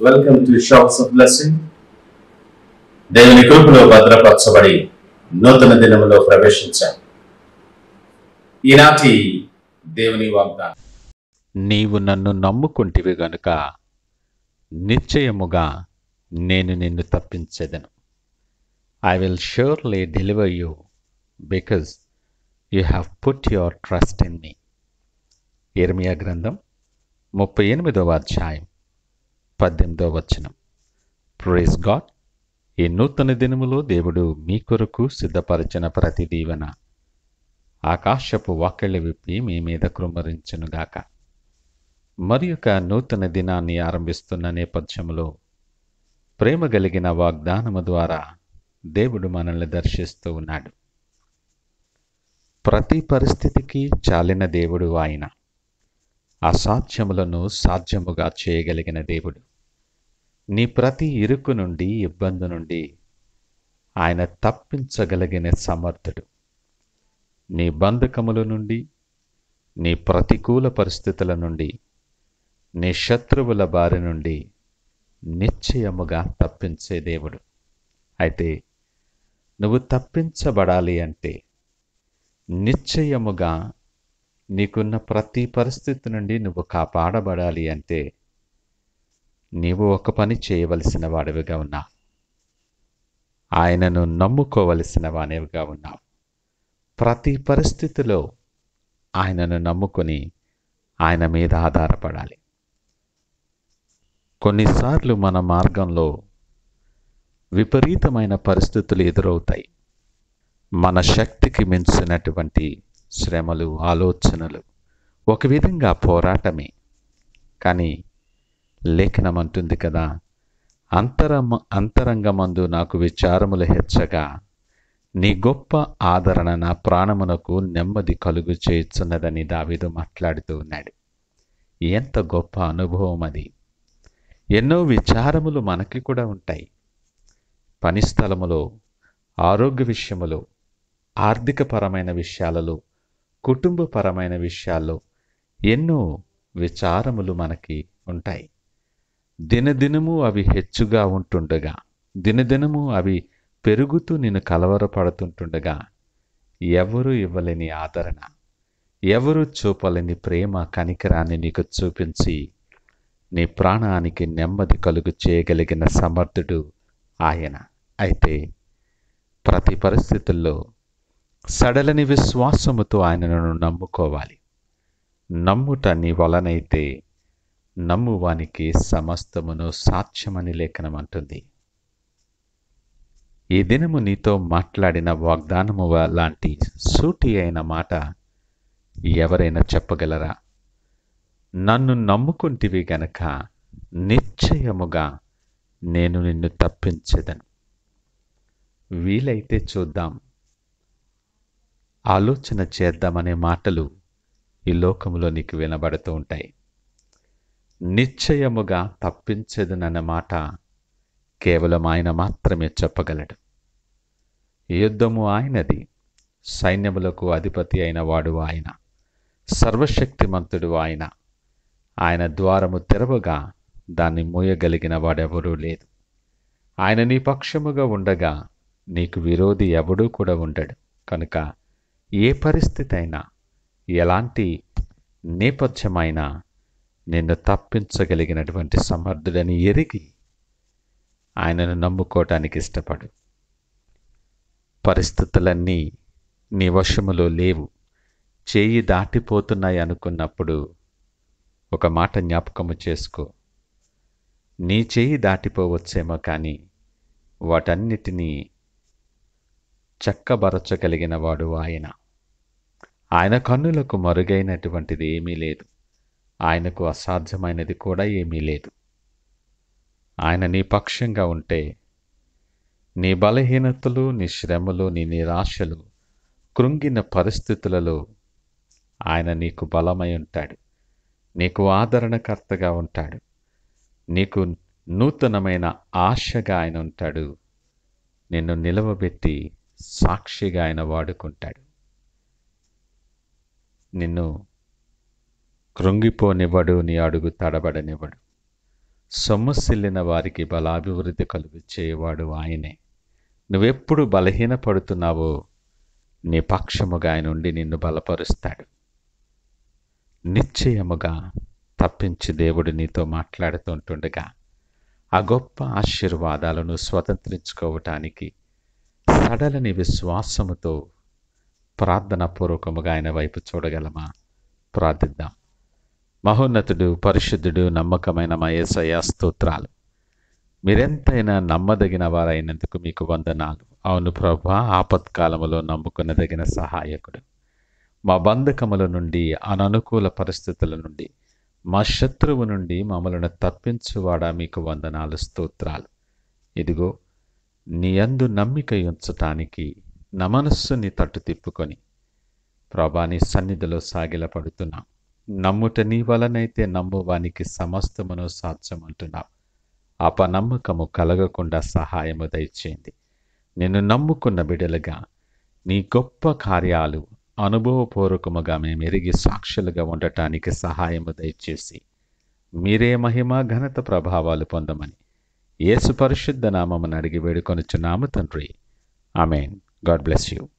welcome to shops of blessing దేవుని కృపలో భద్రపరచబడి నూతన దినములో ప్రవేశించాం ఈనాటి దేవుని వాగ్దానం నీవు నన్ను నమ్ముకుంటివి గనుక నిశ్చయముగా నేను నిన్ను తప్పించెదను I will surely deliver you because you have put your trust in me ఇర్మియా గ్రంథం ముప్పై ఎనిమిదవ అధ్యాయం పద్దెనిమిదవ వచనం ప్రైజ్ గాడ్ ఈ నూతన దినములో దేవుడు మీ కొరకు సిద్ధపరిచిన ప్రతి దీవెన ఆకాశపు వాక్యళ్ళు విప్పి మీ మీద కృమ్మరించునుగాక మరి ఒక నూతన దినాన్ని ఆరంభిస్తున్న నేపథ్యంలో ప్రేమ కలిగిన వాగ్దానము ద్వారా దేవుడు మనల్ని దర్శిస్తూ ఉన్నాడు ప్రతి పరిస్థితికి చాలిన దేవుడు ఆయన అసాధ్యములను సాధ్యముగా చేయగలిగిన దేవుడు నీ ప్రతి ఇరుకు నుండి ఇబ్బంది నుండి ఆయన తప్పించగలిగిన సమర్థుడు నీ బంధకముల నుండి నీ ప్రతికూల పరిస్థితుల నుండి నీ శత్రువుల బారి నుండి నిశ్చయముగా తప్పించే దేవుడు అయితే నువ్వు తప్పించబడాలి అంటే నిశ్చయముగా నీకున్న ప్రతి పరిస్థితి నుండి నువ్వు కాపాడబడాలి అంటే నీవు ఒక పని చేయవలసిన వాడివిగా ఉన్నావు ఆయనను నమ్ముకోవలసిన వానివిగా ఉన్నావు ప్రతి పరిస్థితిలో ఆయనను నమ్ముకొని ఆయన మీద ఆధారపడాలి కొన్నిసార్లు మన మార్గంలో విపరీతమైన పరిస్థితులు ఎదురవుతాయి మన శక్తికి మించినటువంటి శ్రమలు ఆలోచనలు ఒక విధంగా పోరాటమే కానీ లేఖనం అంటుంది కదా అంతరమ అంతరంగమందు నాకు విచారములు హెచ్చగా నీ గొప్ప ఆదరణ నా ప్రాణమునకు నెమ్మది కలుగు చేయుచున్నదని దావీదు మాట్లాడుతూ ఉన్నాడు ఎంత గొప్ప అనుభవం అది ఎన్నో విచారములు మనకి కూడా ఉంటాయి పని స్థలములో ఆరోగ్య విషయములో ఆర్థికపరమైన విషయాలలో కుటుంబపరమైన విషయాల్లో ఎన్నో విచారములు మనకి ఉంటాయి దినదినము అవి హెచ్చుగా ఉంటుండగా దినదినము అవి పెరుగుతూ నిన్ను కలవరపడుతుంటుండగా ఎవరు ఇవ్వలేని ఆదరణ ఎవరు చూపలేని ప్రేమ కనికరాన్ని నీకు చూపించి నీ ప్రాణానికి నెమ్మది కలుగు చేయగలిగిన సమర్థుడు ఆయన అయితే ప్రతి పరిస్థితుల్లో సడలని విశ్వాసముతో ఆయనను నమ్ముకోవాలి నమ్ముట నీ వలనైతే నమ్మువానికి సమస్తమును సాధ్యమని లేఖనం అంటుంది ఈ దినము నీతో మాట్లాడిన వాగ్దానము వ- లాంటి సూటి అయిన మాట ఎవరైనా చెప్పగలరా నన్ను నమ్ముకుంటివి గనక నిశ్చయముగా నేను నిన్ను తప్పించెదను వీలైతే చూద్దాం ఆలోచన చేద్దామనే మాటలు ఈ లోకంలో నీకు వినబడుతూ ఉంటాయి నిశ్చయముగా తప్పించదునన్న మాట కేవలం ఆయన మాత్రమే చెప్పగలడు యుద్ధము ఆయనది సైన్యములకు అధిపతి అయిన వాడు ఆయన సర్వశక్తిమంతుడు ఆయన ఆయన ద్వారము తెరవగా దాన్ని మూయగలిగిన వాడెవరూ లేదు ఆయన నీ పక్షముగా ఉండగా నీకు విరోధి ఎవడూ కూడా ఉండడు కనుక ఏ పరిస్థితి అయినా ఎలాంటి నేపథ్యమైనా నిన్ను తప్పించగలిగినటువంటి సమర్థుడని ఎరిగి ఆయనను నమ్ముకోవటానికి ఇష్టపడు పరిస్థితులన్నీ నీ వశములో లేవు చేయి దాటిపోతున్నాయి అనుకున్నప్పుడు ఒక మాట జ్ఞాపకము చేసుకో నీ చేయి దాటిపోవచ్చేమో కానీ వాటన్నిటినీ చక్కబరచగలిగిన వాడు ఆయన ఆయన కన్నులకు మరుగైనటువంటిది ఏమీ లేదు ఆయనకు అసాధ్యమైనది కూడా ఏమీ లేదు ఆయన నీ పక్షంగా ఉంటే నీ బలహీనతలు నీ శ్రమలు నీ నిరాశలు కృంగిన పరిస్థితులలో ఆయన నీకు బలమై ఉంటాడు నీకు ఆదరణకర్తగా ఉంటాడు నీకు నూతనమైన ఆశగా ఆయన ఉంటాడు నిన్ను నిలవబెట్టి సాక్షిగా ఆయన వాడుకుంటాడు నిన్ను కృంగిపోనివ్వడు నీ అడుగు తడబడనివ్వడు సొమ్మసిల్లిన వారికి బలాభివృద్ధి కలుగుచేవాడు ఆయనే నువ్వెప్పుడు బలహీనపడుతున్నావో నీ పక్షముగా ఆయన ఉండి నిన్ను బలపరుస్తాడు నిశ్చయముగా తప్పించి దేవుడు నీతో మాట్లాడుతుంటుండగా ఆ గొప్ప ఆశీర్వాదాలను స్వతంత్రించుకోవటానికి సడలని విశ్వాసముతో ప్రార్థనాపూర్వకముగా ఆయన వైపు చూడగలమా ప్రార్థిద్దాం మహోన్నతుడు పరిశుద్ధుడు నమ్మకమైన మా యేసయ్య స్తోత్రాలు మీరెంతైనా నమ్మదగిన వారైనందుకు మీకు వందనాలు అవును ప్రభా ఆపత్కాలములో నమ్ముకునదగిన సహాయకుడు మా బంధకముల నుండి అననుకూల పరిస్థితుల నుండి మా శత్రువు నుండి మమ్మలను తప్పించువాడా మీకు వందనాలు స్తోత్రాలు ఇదిగో నీ అందు నమ్మిక ఉంచటానికి నా మనస్సుని తట్టు తిప్పుకొని ప్రభా నీ సన్నిధిలో సాగిలపడుతున్నాం నమ్ముట నీ వలనైతే నమ్మువానికి సమస్తమును సాధ్యమంటున్నావు అపనమ్మకము కలగకుండా సహాయము దయచేయండి నిన్ను నమ్ముకున్న బిడలుగా నీ గొప్ప కార్యాలు అనుభవపూర్వకముగా మేము ఎరిగి సాక్షులుగా ఉండటానికి సహాయము దయచేసి మీరే మహిమ ఘనత ప్రభావాలు పొందమని యేసు పరిశుద్ధ నామమును అడిగి వేడుకొనుచున్నాము తండ్రి ఆమెన్ గాడ్ బ్లెస్ యూ